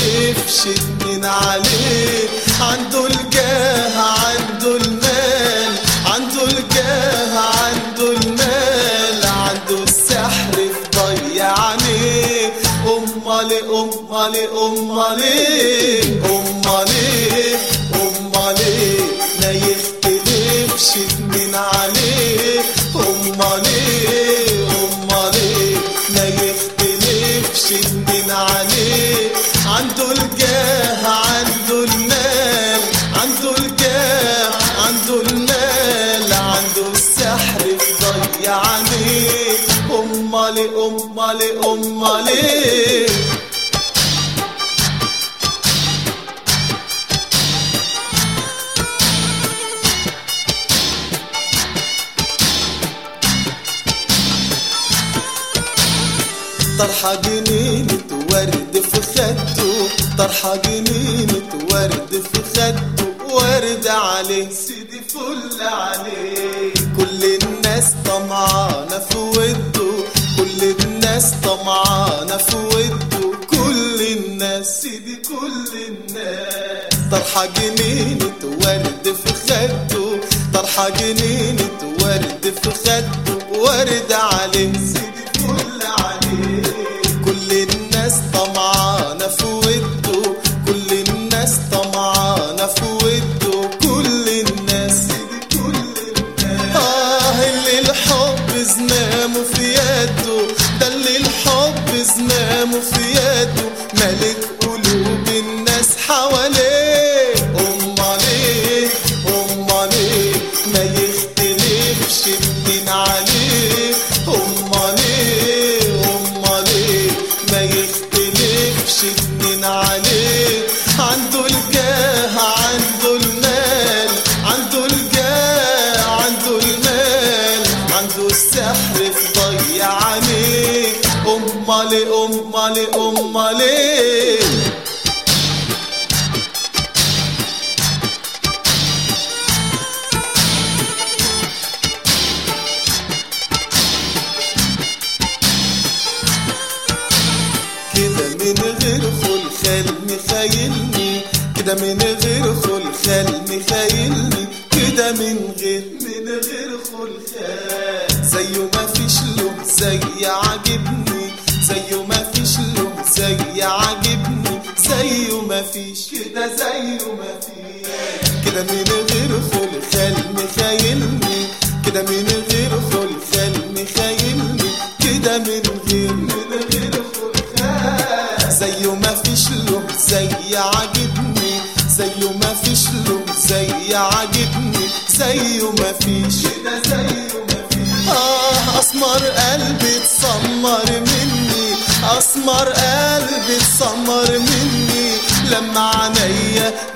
يختلفش اتنين عليه عنده الجاه عنده المال عنده الجاه عنده المال عنده السحر في ضيع عينيه امال امال امال امال امال ما يختلفش اتنين عليه امال امال ما يختلفش اتنين عليه عنده الجاه عنده المال عنده الجاه عنده المال عنده السحر في ضيع عينيه امال امال امال طرحة جنينة ورد في خده طرحة جنينة ورد في خده ورد عليه سيدي فل عليه كل الناس طمعانة في وده كل الناس طمعانة في وده كل الناس سيدي كل الناس طرحة جنينة ورد في خده طرحة جنينة ورد في خده ورد عليه سيدي فل عليه كل الناس طمعانة في وده كل الناس طمعانة في وده كل الناس سيدي كل الناس آه اللي الحب زمامه في يده ده اللي الحب زمامه في يده ملك قلوب الناس حواليه امال ايه امال ايه ما يختلفش اتنين عليه امال ايه امال ايه ما يختلفش اتنين عليه عنده الجاه عنده المال عنده الجاه عنده المال عنده السحر في ضيع عينيه امال امال امال ايه كده من غير خلخال مخايلني كده من غير خلخال مخايلني كده من غير من غير خلخال زيه ما فيش له زي عاجبني زيه ما فيش له زي عاجبني زيه ما فيش كده زيه ما فيش كده من غير خلخال مخايلني كده من غير خلخال مخايلني كده من غير من غير خلخال زيه ما فيش له زي عاجبني زيه ما فيش له زي عاجبني زيه ما فيش كده زيه ما فيش آه أسمر قلبي اتسمر مني أسمر قلبي اتسمر مني لما عينيا